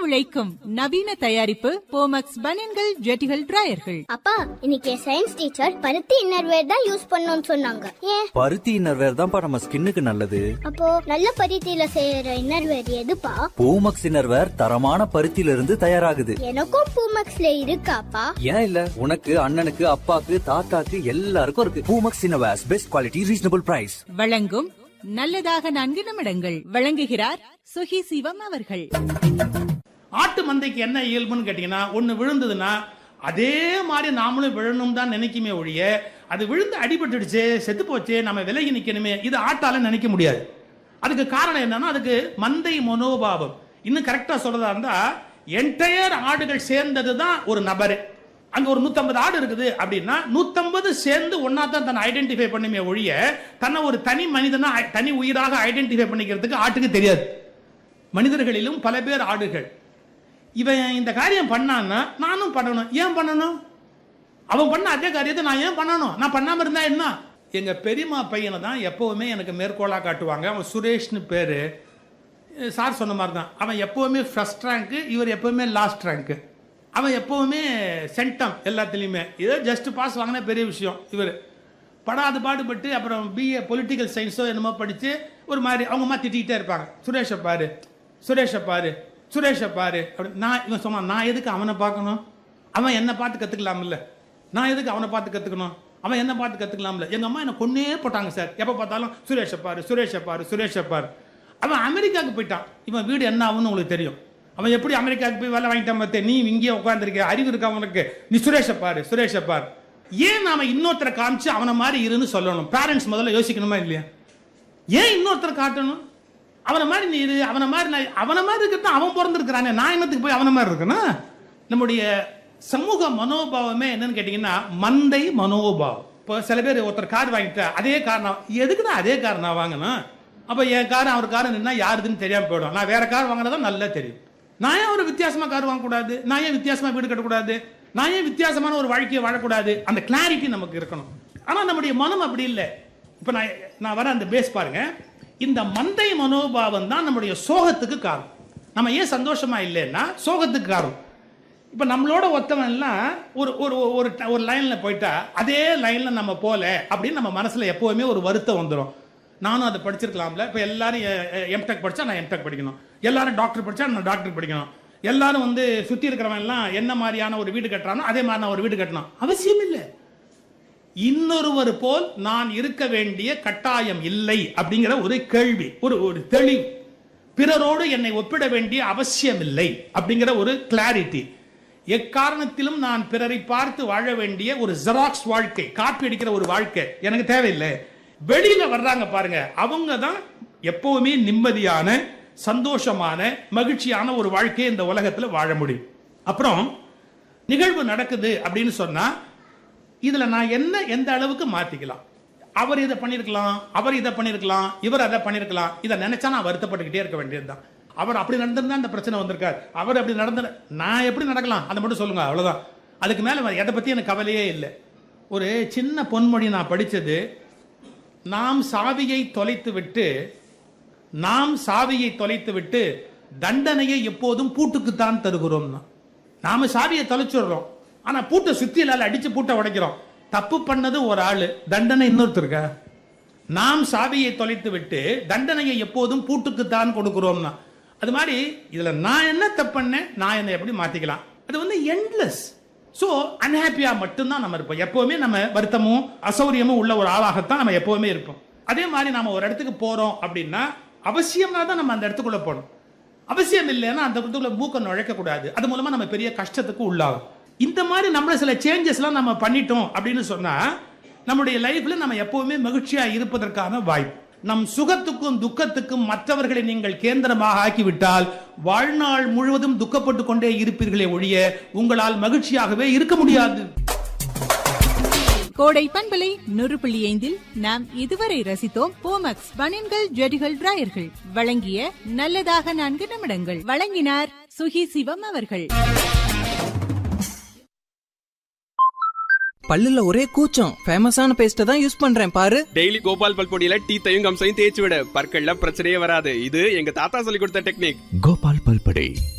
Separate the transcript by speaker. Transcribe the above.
Speaker 1: உழைக்கும் நவீன தயாரிப்பு போமக்ஸ் பனியன்கள் ஜெட்டிகள் டிராயர்கள்
Speaker 2: அப்பா இன்னைக்கு சயின்ஸ் டீச்சர் பருத்தி இன்னர்வேர் தான் யூஸ் பண்ணணும்னு சொன்னாங்க ஏன்
Speaker 3: பருத்தி இன்னர்வேர் தான்ப்பா நம்ம ஸ்கின்னுக்கு நல்லது
Speaker 2: அப்போ நல்ல பருத்தியில செய்யற இன்னர்வேர் எதுப்பா
Speaker 3: பூமக்ஸ் இன்னர்வேர் தரமான பருத்தியில இருந்து தயாராகுது
Speaker 2: எனக்கும் பூமக்ஸ்ல இருக்காப்பா
Speaker 3: ஏன் இல்ல உனக்கு அண்ணனுக்கு அப்பாக்கு தாத்தாக்கு எல்லாருக்கும் இருக்கு Poomex innerwears best quality reasonable price
Speaker 1: வழங்கும் நல்லதாக நான்கு நிமிடங்கள் வழங்குகிறார் சுகி சிவம் அவர்கள்
Speaker 4: ஆட்டு மந்தைக்கு என்ன இயல்புன்னு கேட்டிங்கன்னா ஒன்று விழுந்ததுன்னா அதே மாதிரி நாமளும் விழணும் தான் நினைக்குமே ஒழிய அது விழுந்து அடிபட்டுடுச்சு செத்து போச்சு நம்ம விலகி நிற்கணுமே இது ஆட்டால நினைக்க முடியாது அதுக்கு காரணம் என்னன்னா அதுக்கு மந்தை மனோபாவம் இன்னும் கரெக்டாக சொல்றதா இருந்தா என்டையர் ஆடுகள் சேர்ந்தது தான் ஒரு நபர் அங்க ஒரு நூத்தம்பது ஆடு இருக்குது அப்படின்னா நூத்தம்பது சேர்ந்து ஒன்னா தான் தன்னை ஐடென்டிஃபை பண்ணுமே ஒழிய தன்னை ஒரு தனி மனிதனா தனி உயிராக ஐடென்டிஃபை பண்ணிக்கிறதுக்கு ஆட்டுக்கு தெரியாது மனிதர்களிலும் பல பேர் ஆடுகள் இவன் இந்த காரியம் பண்ணான்னா நானும் பண்ணணும் ஏன் பண்ணணும் அவன் பண்ண அதே காரியத்தை நான் ஏன் பண்ணணும் நான் பண்ணாம இருந்தா என்ன எங்க பெரியம்மா பையனை தான் எப்பவுமே எனக்கு மேற்கோளா காட்டுவாங்க அவன் சுரேஷ்னு பேரு சார் சொன்ன மாதிரி தான் அவன் எப்பவுமே ஃபர்ஸ்ட் ரேங்க்கு இவர் எப்பவுமே லாஸ்ட் ரேங்க்கு அவன் எப்பவுமே சென்டம் எல்லாத்துலேயுமே ஏதோ ஜஸ்ட் பாஸ் வாங்கினா பெரிய விஷயம் இவர் படாது பாடுபட்டு அப்புறம் பிஏ பொலிட்டிக்கல் சயின்ஸோ என்னமோ படித்து ஒரு மாதிரி அவங்க அம்மா திட்டிகிட்டே இருப்பாங்க சுரேஷை பாரு சுரேஷை பாரு சுரேஷை பாரு அப்படி நான் இவன் சொன்னான் நான் எதுக்கு அவனை பார்க்கணும் அவன் என்னை பார்த்து கற்றுக்கலாம்ல நான் எதுக்கு அவனை பார்த்து கற்றுக்கணும் அவன் என்ன பார்த்து கற்றுக்கலாம்ல எங்கள் அம்மா என்னை கொன்னே போட்டாங்க சார் எப்போ பார்த்தாலும் சுரேஷை பாரு சுரேஷை பாரு சுரேஷை பாரு அவன் அமெரிக்காவுக்கு போயிட்டான் இவன் வீடு என்ன ஆகும்னு உங்களுக்கு தெரியும் அவன் எப்படி அமெரிக்காவுக்கு போய் வேலை வாங்கிட்டான் பார்த்தே நீ இங்கேயே உட்காந்துருக்க அறிவு இருக்கா அவனுக்கு நீ சுரேஷை பாரு சுரேஷை பாரு ஏன் நாம இன்னொருத்தரை காமிச்சு அவனை மாதிரி இருன்னு சொல்லணும் பேரண்ட்ஸ் முதல்ல யோசிக்கணுமா இல்லையா ஏன் இன்னொருத்தரை காட்டணும் அவனை மாதிரி நீ இரு அவனை மாதிரி நான் அவனை மாதிரி இருக்கிறது அவன் பிறந்திருக்கிறானே நான் என்னத்துக்கு போய் அவனை மாதிரி இருக்கணும் நம்முடைய சமூக மனோபாவமே என்னன்னு கேட்டீங்கன்னா மந்தை மனோபாவம் இப்போ சில பேர் ஒருத்தர் கார் வாங்கிட்டா அதே கார் நான் எதுக்கு தான் அதே கார் நான் வாங்கணும் அப்போ என் கார் அவர் கார் நின்னா யாருதுன்னு தெரியாம போயிடும் நான் வேற கார் வாங்கினதா நல்லா தெரியும் நான் ஏன் ஒரு வித்தியாசமா கார் வாங்கக்கூடாது நான் ஏன் வித்தியாசமா வீடு கட்டக்கூடாது நான் ஏன் வித்தியாசமான ஒரு வாழ்க்கையை வாழக்கூடாது அந்த கிளாரிட்டி நமக்கு இருக்கணும் ஆனா நம்முடைய மனம் அப்படி இல்லை இப்போ நான் நான் வர அந்த பேஸ் பாருங்க இந்த மந்தை மனோபாவம் தான் நம்முடைய சோகத்துக்கு காரணம் நம்ம ஏன் சந்தோஷமா இல்லைன்னா சோகத்துக்கு காரணம் இப்போ நம்மளோட ஒத்தவன் எல்லாம் ஒரு ஒரு ஒரு ஒரு லைனில் போயிட்டா அதே லைனில் நம்ம போல அப்படின்னு நம்ம மனசில் எப்போவுமே ஒரு வருத்தம் வந்துடும் நானும் அதை படிச்சிருக்கலாம்ல இப்போ எல்லாரும் எம்டெக் படித்தா நான் எம்டெக் படிக்கணும் எல்லாரும் டாக்டர் படித்தா நான் டாக்டர் படிக்கணும் எல்லாரும் வந்து சுற்றி இருக்கிறவன் எல்லாம் என்ன மாதிரியான ஒரு வீடு கட்டுறானோ அதே மாதிரி நான் ஒரு வீடு கட்டணும் அவசியம் இல்லை இன்னொருவர் போல் நான் இருக்க வேண்டிய கட்டாயம் இல்லை அப்படிங்கிற ஒரு கேள்வி ஒரு ஒரு தெளிவு பிறரோடு என்னை ஒப்பிட வேண்டிய அவசியம் இல்லை அப்படிங்கிற ஒரு கிளாரிட்டி எக்காரணத்திலும் நான் பிறரை பார்த்து வாழ வேண்டிய ஒரு ஜெராக்ஸ் வாழ்க்கை காப்பி அடிக்கிற ஒரு வாழ்க்கை எனக்கு தேவையில்லை வெளியில வர்றாங்க பாருங்க அவங்க தான் எப்பவுமே நிம்மதியான சந்தோஷமான மகிழ்ச்சியான ஒரு வாழ்க்கையை இந்த உலகத்தில் வாழ முடியும் அப்புறம் நிகழ்வு நடக்குது அப்படின்னு சொன்னா இதுல நான் என்ன எந்த அளவுக்கு மாத்திக்கலாம் அவர் இதை பண்ணியிருக்கலாம் அவர் இதை பண்ணியிருக்கலாம் இவர் அதை பண்ணியிருக்கலாம் இதை நினைச்சா நான் வருத்தப்பட்டுக்கிட்டே இருக்க வேண்டியதுதான் அவர் அப்படி நடந்திருந்தா இந்த பிரச்சனை வந்திருக்காரு அவர் அப்படி நடந்த நான் எப்படி நடக்கலாம் அதை மட்டும் சொல்லுங்க அவ்வளவுதான் அதுக்கு மேல எதை பத்தி எனக்கு கவலையே இல்லை ஒரு சின்ன பொன்மொழி நான் படிச்சது நாம் சாவியை தொலைத்து விட்டு நாம் சாவியை தொலைத்து விட்டு தண்டனையை எப்போதும் பூட்டுக்குத்தான் தருகிறோம் நாம சாவியை தொலைச்சிடுறோம் ஆனா பூட்டை சுத்தியிலால அடிச்சு பூட்டை உடைக்கிறோம் தப்பு பண்ணது ஒரு ஆளு தண்டனை இன்னொருத்தருக்க நாம் சாவியை தொலைத்து விட்டு தண்டனையை எப்போதும் பூட்டுக்குத்தான் கொடுக்கிறோம்னா அது மாதிரி இதுல நான் என்ன தப்பு பண்ணேன் நான் என்னை எப்படி மாத்திக்கலாம் அது வந்து எண்ட்லெஸ் ஸோ அன்ஹாப்பியா மட்டும்தான் நம்ம இருப்போம் எப்பவுமே நம்ம வருத்தமும் அசௌரியமும் உள்ள ஒரு ஆளாகத்தான் நம்ம எப்பவுமே இருப்போம் அதே மாதிரி நாம ஒரு இடத்துக்கு போறோம் அப்படின்னா அவசியம்னா தான் நம்ம அந்த இடத்துக்குள்ள போகணும் அவசியம் இல்லைன்னா அந்த இடத்துக்குள்ள மூக்க நுழைக்க கூடாது அது மூலமா நம்ம பெரிய கஷ்டத்துக்கு உள்ளாகும் இந்த மாதிரி நம்மள சில சேஞ்சஸ்லாம் நம்ம பண்ணிட்டோம் அப்படின்னு சொன்னா நம்முடைய லைஃப்ல நம்ம எப்பவுமே மகிழ்ச்சியா இருப்பதற்கான வாய்ப்பு நம் சுகத்துக்கும் துக்கத்துக்கும் மற்றவர்களை நீங்கள் கேந்திரமாக ஆக்கிவிட்டால் வாழ்நாள் முழுவதும் துக்கப்பட்டு கொண்டே இருப்பீர்களே ஒழிய உங்களால் மகிழ்ச்சியாகவே இருக்க முடியாது
Speaker 1: கோடை பண்பலை நூறு புள்ளி ஐந்தில் நாம் இதுவரை ரசித்தோம் போமக்ஸ் பனியன்கள் ஜெடிகள் டிராயர்கள் வழங்கிய நல்லதாக நான்கு நிமிடங்கள் வழங்கினார் சுகி சிவம் அவர்கள்
Speaker 5: பல்லுல ஒரே கூச்சம் ஃபேமஸான பேஸ்ட தான் யூஸ் பண்றேன் பாரு
Speaker 6: டெய்லி கோபால் பல்பொடியில டீத்தையும் கம்சையும் தேய்ச்சி விட பற்கள்ல பிரச்சனையே வராது இது எங்க தாத்தா சொல்லி கொடுத்த டெக்னிக்
Speaker 7: கோபால் பல்படே